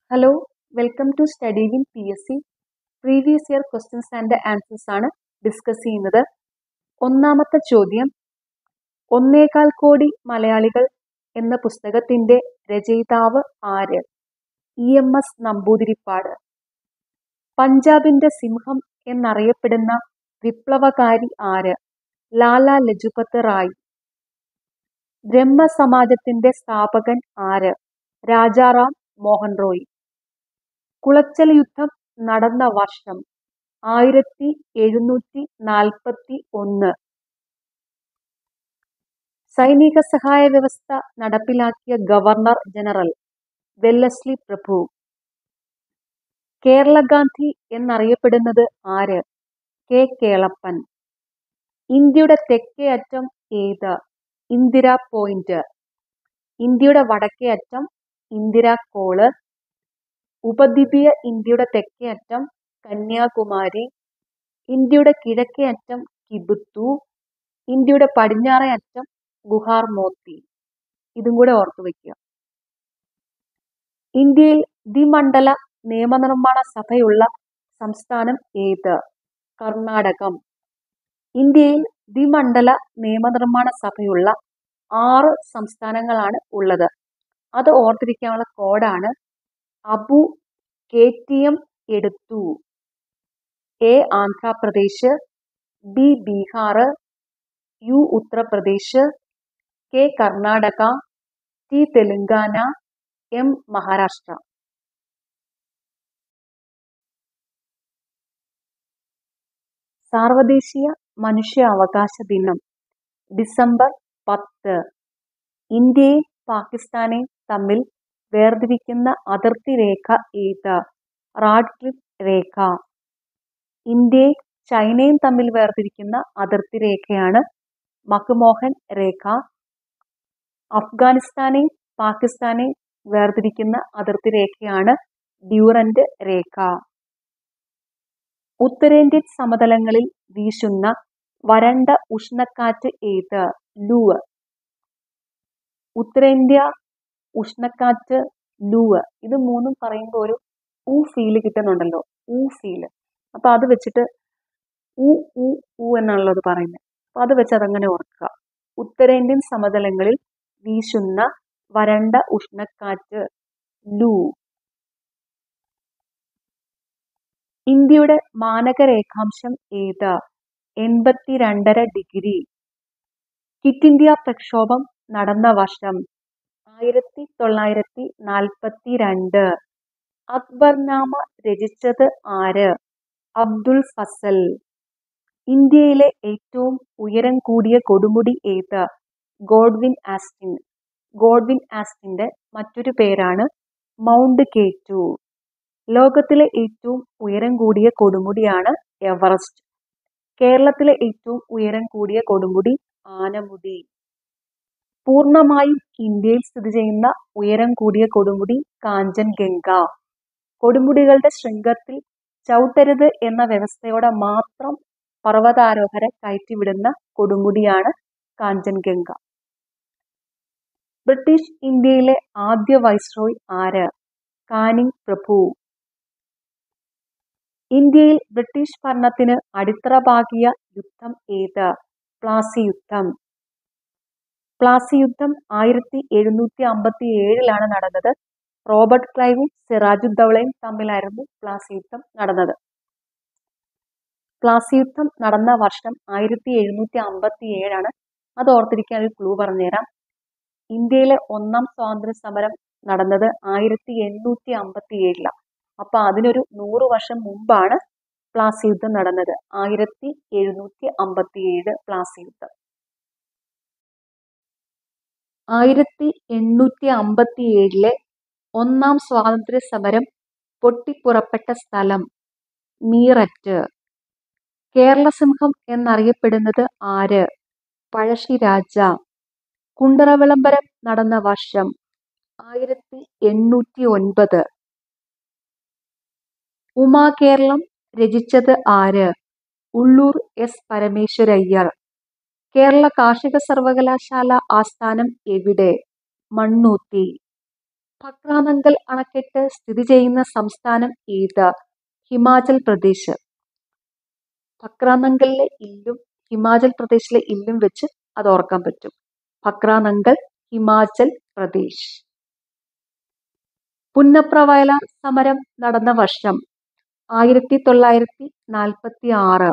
hello welcome to study win P S C previous year questions and answers ആണ് discuss ചെയ്യുന്നത് ഒന്നാമത്തെ ചോദ്യം ഒന്നേകാൽ കോടി മലയാളികൾ എന്ന പുസ്തകത്തിന്റെ രചയിതാവ് ആര് ഇ എം എസ് നമ്പൂതിരിപ്പാട് പഞ്ചാബിന്റെ സിംഹം എന്നറിയപ്പെടുന്ന വിപ്ലവകാരി ആര് ലാല ലജുപത് റായ് ബ്രഹ്മസമാജത്തിന്റെ സ്ഥാപകൻ ആര് രാജാറാം മോഹൻ റോയ് കുളച്ചൽ യുദ്ധം നടന്ന വർഷം ആയിരത്തി എഴുന്നൂറ്റി നാൽപ്പത്തി ഒന്ന് സൈനിക സഹായ വ്യവസ്ഥ നടപ്പിലാക്കിയ ഗവർണർ ജനറൽ വെല്ലസ്ലി പ്രഭു കേരള ഗാന്ധി എന്നറിയപ്പെടുന്നത് ആര് കെ കേളപ്പൻ ഇന്ത്യയുടെ തെക്കേ അറ്റം ഏത് ഇന്ദിര പോയിന്റ് ഇന്ത്യയുടെ വടക്കേ അറ്റം ഇന്ദിര കോള് ഉപദ്വീപീയ ഇന്ത്യയുടെ തെക്കേ അറ്റം കന്യാകുമാരി ഇന്ത്യയുടെ കിഴക്കേ അറ്റം കിബുത്തു ഇന്ത്യയുടെ പടിഞ്ഞാറേ അറ്റം ഗുഹാർ മോത്തി ഇതും കൂടെ ഓർത്തു വയ്ക്കുക ഇന്ത്യയിൽ ദ്വിമണ്ഡല നിയമനിർമ്മാണ സഭയുള്ള സംസ്ഥാനം ഏത് കർണാടകം ഇന്ത്യയിൽ ദ്വിമണ്ഡല നിയമനിർമ്മാണ സഭയുള്ള ആറ് സംസ്ഥാനങ്ങളാണ് ഉള്ളത് അത് ഓർത്തിരിക്കാനുള്ള കോഡാണ് അബു കെ ടി എം എടുത്തു A Andhra Pradesh B Bihar U Uttar Pradesh K Karnataka T Telangana M Maharashtra സാർവദേശീയ മനുഷ്യാവകാശ ദിനം ഡിസംബർ പത്ത് ഇന്ത്യയും പാകിസ്ഥാനെയും തമ്മിൽ വേർതിരിക്കുന്ന അതിർത്തി രേഖ ഏത് റാഡ്ക്ലിഫ് രേഖ ഇന്ത്യയും ചൈനയും തമ്മിൽ വേർതിരിക്കുന്ന അതിർത്തി രേഖയാണ് മക്മോഹൻ രേഖ അഫ്ഗാനിസ്ഥാനെയും പാകിസ്ഥാനെയും വേർതിരിക്കുന്ന അതിർത്തി രേഖയാണ് ഡ്യൂറന്റ് രേഖ ഉത്തരേന്ത്യൻ സമതലങ്ങളിൽ വീശുന്ന വരണ്ട ഉഷ്ണക്കാറ്റ് ഏത് ലൂവ് ഉത്തരേന്ത്യ ഉഷ്ണക്കാറ്റ് ലൂവ് ഇത് മൂന്നും പറയുമ്പോൾ ഒരു ഊ ഫീല് കിട്ടുന്നുണ്ടല്ലോ ഊ ഫീല് അപ്പൊ അത് വെച്ചിട്ട് ഊ ഊ ഊ എന്നുള്ളത് പറയുന്നത് അപ്പൊ അത് വെച്ച് അതങ്ങനെ ഓർക്കുക ഉത്തരേന്ത്യൻ സമതലങ്ങളിൽ വീശുന്ന വരണ്ട ഉഷ്ണക്കാറ്റ് ലൂ ഇന്ത്യയുടെ മാനക രേഖാംശം ഏത് എൺപത്തിരണ്ടര ഡിഗ്രി ക്വിറ്റ് ഇന്ത്യ പ്രക്ഷോഭം നടന്ന വർഷം ആയിരത്തി തൊള്ളായിരത്തി നാൽപ്പത്തി രണ്ട് അക്ബർനാമ രചിച്ചത് ആര് അബ്ദുൾ ഫസൽ ഇന്ത്യയിലെ ഏറ്റവും ഉയരം കൂടിയ കൊടുമുടി ഏത് ഗോഡ്വിൻ ആസ്റ്റിൻ ഗോഡ്വിൻ ആസ്റ്റിന്റെ മറ്റൊരു പേരാണ് മൗണ്ട് കേറ്റു ലോകത്തിലെ ഏറ്റവും ഉയരം കൂടിയ കൊടുമുടിയാണ് എവറസ്റ്റ് കേരളത്തിലെ ഏറ്റവും ഉയരം കൂടിയ കൊടുമുടി ആനമുടി പൂർണ്ണമായും ഇന്ത്യയിൽ സ്ഥിതി ചെയ്യുന്ന ഉയരം കൂടിയ കൊടുമുടി കാഞ്ചൻഗംഗ കൊടുമുടികളുടെ ശൃംഗത്തിൽ ചവിട്ടരുത് എന്ന വ്യവസ്ഥയോടെ മാത്രം പർവ്വതാരോഹരെ കയറ്റിവിടുന്ന കൊടുമുടിയാണ് കാഞ്ചൻഗംഗ ബ്രിട്ടീഷ് ഇന്ത്യയിലെ ആദ്യ വൈസ്രോയ് ആര് കാനിങ് പ്രഭു ഇന്ത്യയിൽ ബ്രിട്ടീഷ് ഭരണത്തിന് അടിത്തറ പാകിയ യുദ്ധം ഏത് പ്ലാസി യുദ്ധം പ്ലാസി യുദ്ധം ആയിരത്തി എഴുന്നൂറ്റി അമ്പത്തി ഏഴിലാണ് നടന്നത് റോബർട്ട് ക്ലൈവും സിറാജുദ്ദൗളയും തമ്മിലായിരുന്നു പ്ലാസി യുദ്ധം നടന്നത് പ്ലാസി യുദ്ധം നടന്ന വർഷം ആയിരത്തി എഴുന്നൂറ്റി അമ്പത്തി ഏഴാണ് അത് ഓർത്തിരിക്കാൻ ഒരു ക്ലൂ പറഞ്ഞുതരാം ഇന്ത്യയിലെ ഒന്നാം സ്വാതന്ത്ര്യ സമരം നടന്നത് ആയിരത്തി എണ്ണൂറ്റി അമ്പത്തി ഏഴിലാണ് അപ്പൊ അതിനൊരു നൂറ് വർഷം മുമ്പാണ് പ്ലാസി യുദ്ധം നടന്നത് ആയിരത്തി എഴുന്നൂറ്റി അമ്പത്തി ഏഴ് പ്ലാസി യുദ്ധം ആയിരത്തി എണ്ണൂറ്റി അമ്പത്തി ഏഴിലെ ഒന്നാം സ്വാതന്ത്ര്യ സമരം പൊട്ടിപ്പുറപ്പെട്ട സ്ഥലം മീററ്റ് കേരളസിംഹം എന്നറിയപ്പെടുന്നത് ആര് പഴശ്ശിരാജ കുണ്ടറ വിളംബരം നടന്ന വർഷം ആയിരത്തി എണ്ണൂറ്റി ഒൻപത് ഉമാകേരളം രചിച്ചത് ആര് ഉള്ളൂർ എസ് പരമേശ്വരയ്യർ കേരള കാർഷിക സർവകലാശാല ആസ്ഥാനം എവിടെ മണ്ണൂത്തി ഭക്രാനങ്കൽ അണക്കെട്ട് സ്ഥിതി ചെയ്യുന്ന സംസ്ഥാനം ഏത് ഹിമാചൽ പ്രദേശ് ഭക്രാനങ്കലിലെ ഇല്ലും ഹിമാചൽ പ്രദേശിലെ ഇല്ലും വെച്ച് അത് ഓർക്കാൻ പറ്റും ഭക്രാനങ്കൽ ഹിമാചൽ പ്രദേശ് പുന്നപ്ര വയലാർ സമരം നടന്ന വർഷം ആയിരത്തി തൊള്ളായിരത്തി നാൽപ്പത്തി ആറ്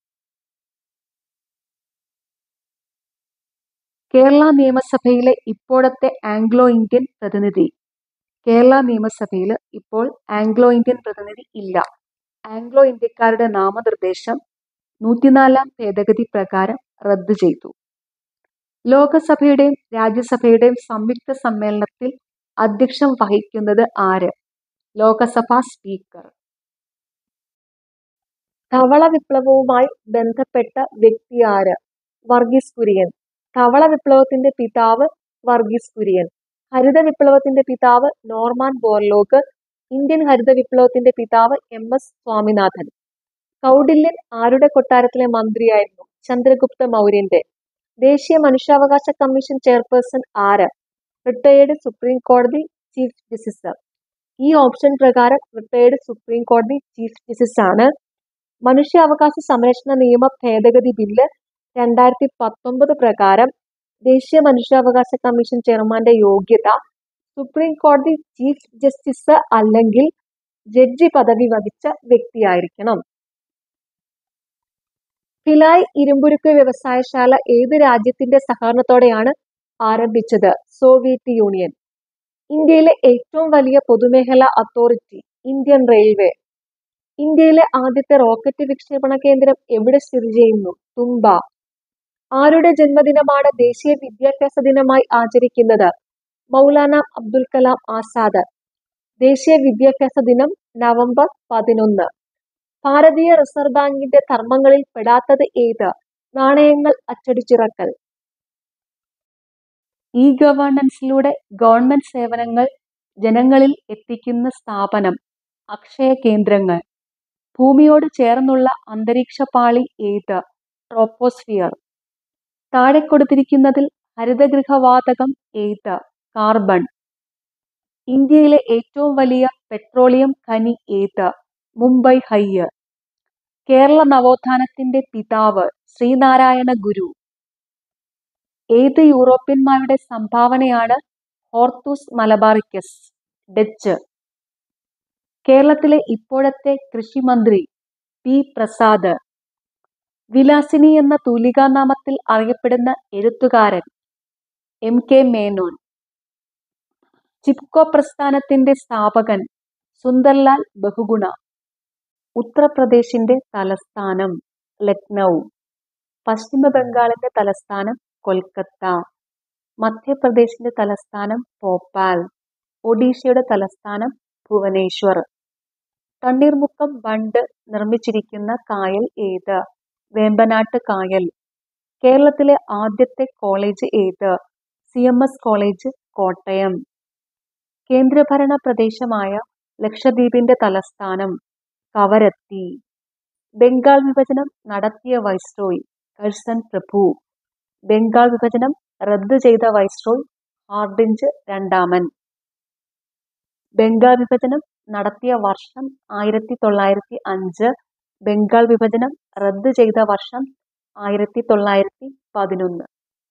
കേരള നിയമസഭയിലെ ഇപ്പോഴത്തെ ആംഗ്ലോ ഇന്ത്യൻ പ്രതിനിധി കേരള നിയമസഭയിൽ ഇപ്പോൾ ആംഗ്ലോ ഇന്ത്യൻ പ്രതിനിധി ഇല്ല ആംഗ്ലോ ഇന്ത്യക്കാരുടെ നാമനിർദ്ദേശം നൂറ്റിനാലാം ഭേദഗതി പ്രകാരം റദ്ദു ചെയ്തു ലോകസഭയുടെയും രാജ്യസഭയുടെയും സംയുക്ത സമ്മേളനത്തിൽ അധ്യക്ഷം വഹിക്കുന്നത് ആര് ലോകസഭാ സ്പീക്കർ ധവള വിപ്ലവവുമായി ബന്ധപ്പെട്ട വ്യക്തി ആര് വർഗീസ് കുര്യൻ ധവള വിപ്ലവത്തിന്റെ പിതാവ് വർഗീസ് കുര്യൻ ഹരിത വിപ്ലവത്തിന്റെ പിതാവ് നോർമാൻ ബോർലോഗ് ഇന്ത്യൻ ഹരിത വിപ്ലവത്തിന്റെ പിതാവ് എം എസ് സ്വാമിനാഥൻ കൗഡില്യൻ ആരുടെ കൊട്ടാരത്തിലെ മന്ത്രിയായിരുന്നു ചന്ദ്രഗുപ്ത മൗര്യന്റെ ദേശീയ മനുഷ്യാവകാശ കമ്മീഷൻ ചെയർപേഴ്സൺ ആര് റിട്ടയേർഡ് സുപ്രീം കോടതി ചീഫ് ജസ്റ്റിസ് ഈ ഓപ്ഷൻ പ്രകാരം റിട്ടയേർഡ് സുപ്രീം കോടതി ചീഫ് ജസ്റ്റിസ് ആണ് മനുഷ്യാവകാശ സംരക്ഷണ നിയമ ഭേദഗതി ബില്ല് രണ്ടായിരത്തി പത്തൊമ്പത് പ്രകാരം ദേശീയ മനുഷ്യാവകാശ കമ്മീഷൻ ചെയർമാന്റെ യോഗ്യത സുപ്രീം കോടതി ചീഫ് ജസ്റ്റിസ് അല്ലെങ്കിൽ ജഡ്ജി പദവി വഹിച്ച വ്യക്തിയായിരിക്കണം ഭിലായ് ഇരുമ്പുരുക്ക് വ്യവസായശാല ഏത് രാജ്യത്തിന്റെ സഹകരണത്തോടെയാണ് ആരംഭിച്ചത് സോവിയറ്റ് യൂണിയൻ ഇന്ത്യയിലെ ഏറ്റവും വലിയ പൊതുമേഖലാ അതോറിറ്റി ഇന്ത്യൻ റെയിൽവേ ഇന്ത്യയിലെ ആദ്യത്തെ റോക്കറ്റ് വിക്ഷേപണ കേന്ദ്രം എവിടെ സ്ഥിതി ചെയ്യുന്നു തുമ്പ ആരുടെ ജന്മദിനമാണ് ദേശീയ വിദ്യാഭ്യാസ ദിനമായി ആചരിക്കുന്നത് മൗലാന അബ്ദുൽ കലാം ആസാദ് ദേശീയ വിദ്യാഭ്യാസ ദിനം നവംബർ പതിനൊന്ന് ഭാരതീയ റിസർവ് ബാങ്കിന്റെ ധർമ്മങ്ങളിൽ പെടാത്തത് ഏത് നാണയങ്ങൾ അച്ചടിച്ചിറക്കൽ ഇ ഗവേണൻസിലൂടെ ഗവൺമെന്റ് സേവനങ്ങൾ ജനങ്ങളിൽ എത്തിക്കുന്ന സ്ഥാപനം അക്ഷയ കേന്ദ്രങ്ങൾ ഭൂമിയോട് ചേർന്നുള്ള അന്തരീക്ഷ പാളി ഏത് ട്രോപ്പോസ്ഫിയർ താഴെ കൊടുത്തിരിക്കുന്നതിൽ ഹരിതഗൃഹവാതകം ഏത് കാർബൺ ഇന്ത്യയിലെ ഏറ്റവും വലിയ പെട്രോളിയം ഖനി ഏത് മുംബൈ ഹയ്യ് കേരള നവോത്ഥാനത്തിന്റെ പിതാവ് ശ്രീനാരായണ ഗുരു ഏത് യൂറോപ്യന്മാരുടെ സംഭാവനയാണ് ഹോർത്തൂസ് മലബാറിക്കസ് ഡച്ച് കേരളത്തിലെ ഇപ്പോഴത്തെ കൃഷിമന്ത്രി പി പ്രസാദ് വിലാസിനി എന്ന തൂലികാനാമത്തിൽ അറിയപ്പെടുന്ന എഴുത്തുകാരൻ എം കെ മേനോൻ ചിപ്കോ പ്രസ്ഥാനത്തിന്റെ സ്ഥാപകൻ സുന്ദർലാൽ ബഹുഗുണ ഉത്തർപ്രദേശിന്റെ തലസ്ഥാനം ലക്നൗ പശ്ചിമ ബംഗാളിന്റെ തലസ്ഥാനം കൊൽക്കത്ത മധ്യപ്രദേശിന്റെ തലസ്ഥാനം ഭോപ്പാൽ ഒഡീഷയുടെ തലസ്ഥാനം ഭുവനേശ്വർ തണ്ണീർമുക്കം ബണ്ട് നിർമ്മിച്ചിരിക്കുന്ന കായൽ ഏത് വേമ്പനാട്ട് കായൽ കേരളത്തിലെ ആദ്യത്തെ കോളേജ് ഏത് C M S college Kottayam കേന്ദ്രഭരണ പ്രദേശമായ ലക്ഷദ്വീപിന്റെ തലസ്ഥാനം കവരത്തി ബംഗാൾ വിഭജനം നടത്തിയ വൈസ്രോയ് കഴ്സൺ പ്രഭു ബംഗാൾ വിഭജനം റദ്ദു ചെയ്ത വൈസ്രോയ് ഹാർഡിഞ്ച് രണ്ടാമൻ ബംഗാൾ വിഭജനം നടത്തിയ വർഷം ആയിരത്തി തൊള്ളായിരത്തി അഞ്ച് ബംഗാൾ വിഭജനം റദ്ദു ചെയ്ത വർഷം ആയിരത്തി തൊള്ളായിരത്തി പതിനൊന്ന്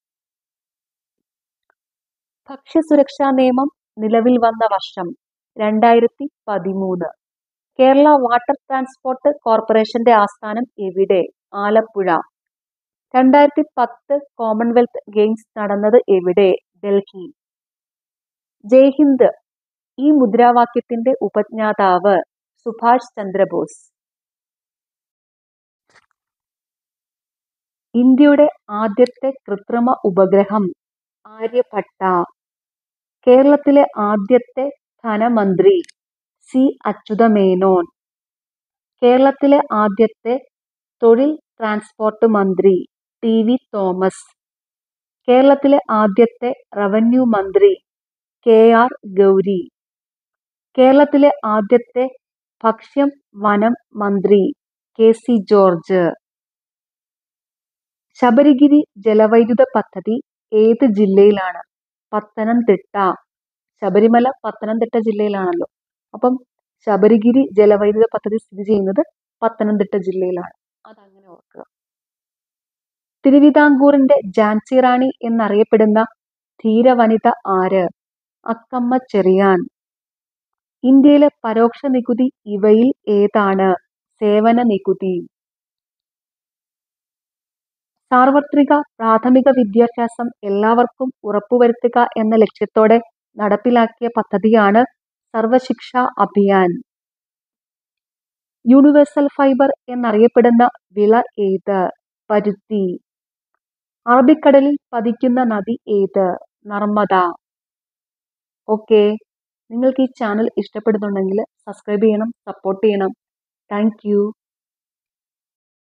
ഭക്ഷ്യസുരക്ഷാ നിയമം നിലവിൽ വന്ന വർഷം രണ്ടായിരത്തി പതിമൂന്ന് കേരള വാട്ടർ ട്രാൻസ്പോർട്ട് കോർപ്പറേഷന്റെ ആസ്ഥാനം എവിടെ ആലപ്പുഴ രണ്ടായിരത്തി പത്ത് കോമൺവെൽത്ത് ഗെയിംസ് നടന്നത് എവിടെ ഡൽഹി ജയ് ഹിന്ദ് ഈ മുദ്രാവാക്യത്തിന്റെ ഉപജ്ഞാതാവ് സുഭാഷ് ചന്ദ്രബോസ് ഇന്ത്യയുടെ ആദ്യത്തെ കൃത്രിമ ഉപഗ്രഹം ആര്യഭട്ട കേരളത്തിലെ ആദ്യത്തെ ധനമന്ത്രി സി അച്യുതമേനോൻ കേരളത്തിലെ ആദ്യത്തെ തൊഴിൽ ട്രാൻസ്പോർട്ട് മന്ത്രി ടി വി തോമസ് കേരളത്തിലെ ആദ്യത്തെ റവന്യൂ മന്ത്രി കെ ആർ ഗൗരി കേരളത്തിലെ ആദ്യത്തെ ഭക്ഷ്യം വനം മന്ത്രി കെ സി ജോർജ് ശബരിഗിരി ജലവൈദ്യുത പദ്ധതി ഏത് ജില്ലയിലാണ് പത്തനംതിട്ട ശബരിമല പത്തനംതിട്ട ജില്ലയിലാണല്ലോ അപ്പം ശബരിഗിരി ജലവൈദ്യുത പദ്ധതി സ്ഥിതി ചെയ്യുന്നത് പത്തനംതിട്ട ജില്ലയിലാണ് അതങ്ങനെ ഓർക്കുക തിരുവിതാംകൂറിന്റെ ഝാൻസി റാണി എന്നറിയപ്പെടുന്ന ധീരവനിത ആര് അക്കമ്മ ചെറിയാൻ ഇന്ത്യയിലെ പരോക്ഷ നികുതി ഇവയിൽ ഏതാണ് സേവന നികുതി സാർവത്രിക പ്രാഥമിക വിദ്യാഭ്യാസം എല്ലാവർക്കും ഉറപ്പുവരുത്തുക എന്ന ലക്ഷ്യത്തോടെ നടപ്പിലാക്കിയ പദ്ധതിയാണ് സർവശിക്ഷ അഭിയാൻ യൂണിവേഴ്സൽ ഫൈബർ എന്നറിയപ്പെടുന്ന വിള ഏത് പരുത്തി അറബിക്കടലിൽ പതിക്കുന്ന നദി ഏത് നർമ്മദ ഓക്കെ നിങ്ങൾക്ക് ഈ ചാനൽ ഇഷ്ടപ്പെടുന്നുണ്ടെങ്കിൽ സബ്സ്ക്രൈബ് ചെയ്യണം സപ്പോർട്ട് ചെയ്യണം താങ്ക്